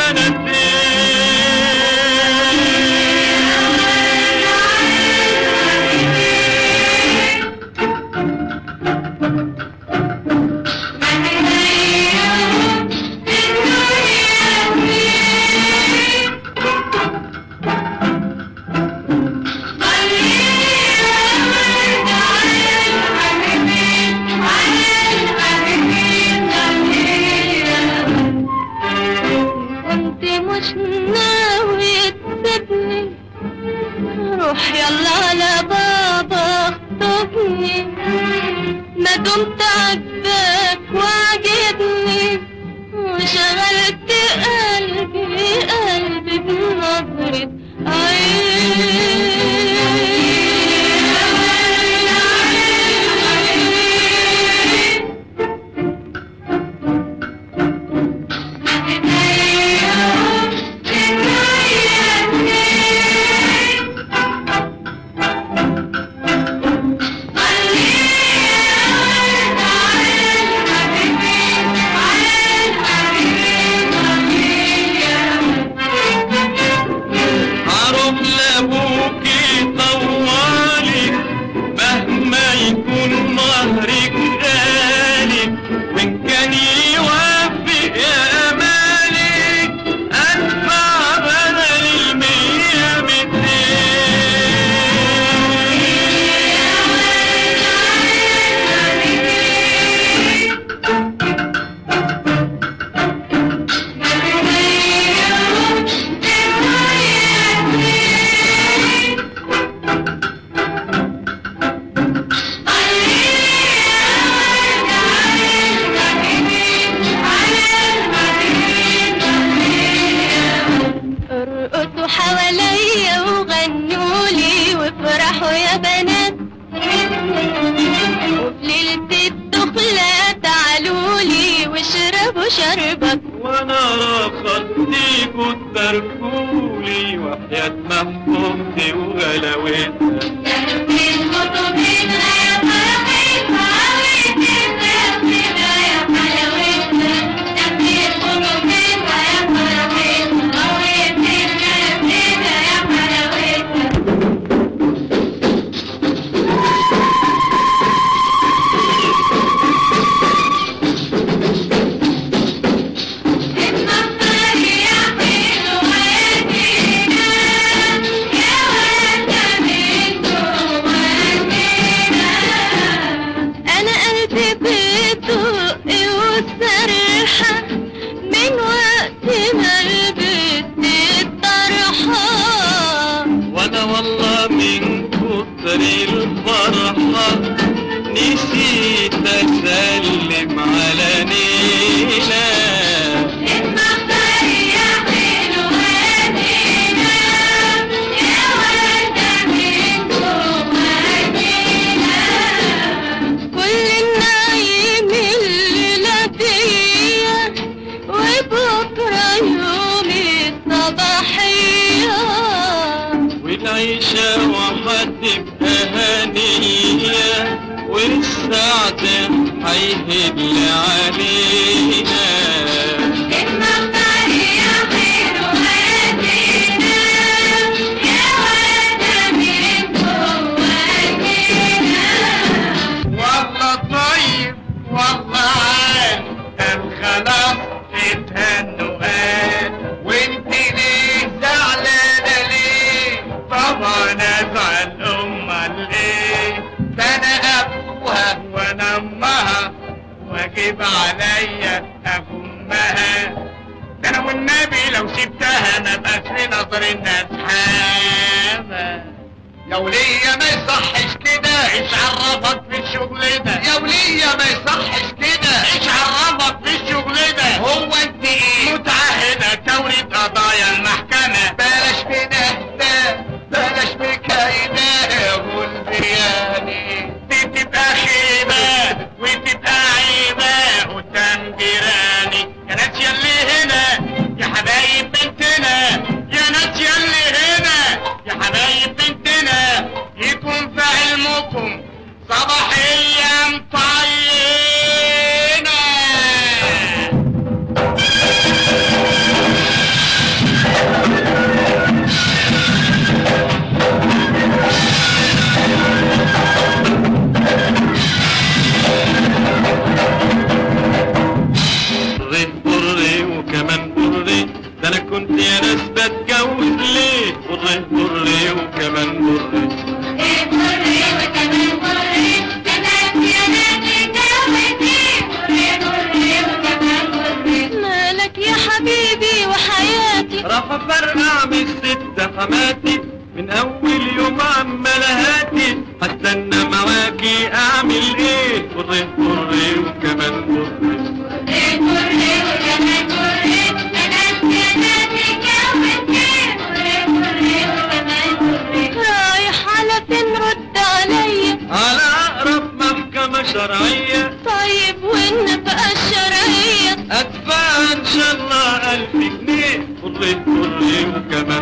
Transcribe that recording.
كنت مش ناوي تسيبني روح يلا على بابا اخطبني ما دمت عجبك وعجبني وشغلت قلبي قلبي بنظرة عين هروح لابوكي طوالي مهما يكون مهرك غالي وان كان يوافق يا مالك ادفع بدل المية ارقصوا حواليا وغنوا لي وافرحوا يا بنات وفي ليلة الدخلة تعالوا لي واشربوا شربك وانا رخصتيكوا تباركولي وحياة محبوبتي وغلاوتها انا قلبي بيدق وسرحة من وقت ما لبست الطرحة وانا والله من كتر الفرحة نسيت اسلم على نينا كل النعيم الليلة دي وبكرة يوم الصباحية والعيشة وهتبقى هنية والسعد هيهل علينا والله طيب والله عال قال خلاص اتهنوا قال وانت ليه زعلانة ليه طبعا ازعل امال ايه ده انا ابوها وانا امها واجب عليا اغمها ده انا والنبي لو سبتها ما بقاش في نظر الناس حامة يا ولية ما يصحش كده ايش عرفك في الشغل ده يا ولية ما يصحش كده ايش عرفك في الشغل ده هو انت ايه متعهدة توريد قضايا المحكمة بلاش بنهدى بلاش بكايدة والبياني دي تبقى خيبة وتبقى عيبة قدام جيراني يا ناس يلي هنا يا حبايب بنتنا يا ناس يلي هنا يا حبايب بنتنا يكون في علمكم صباحية مطينة حبيبي وحياتي راح افرقع من الست حماتي من اول يوم عمال هاتي هستنى مواكي اعمل ايه قري قري وكمان قري رايح على فين رد عليا على اقرب محكمة شرعية طيب والنبقى الشرعية ادفع ان شاء الله الف جنيه قري قري وكمان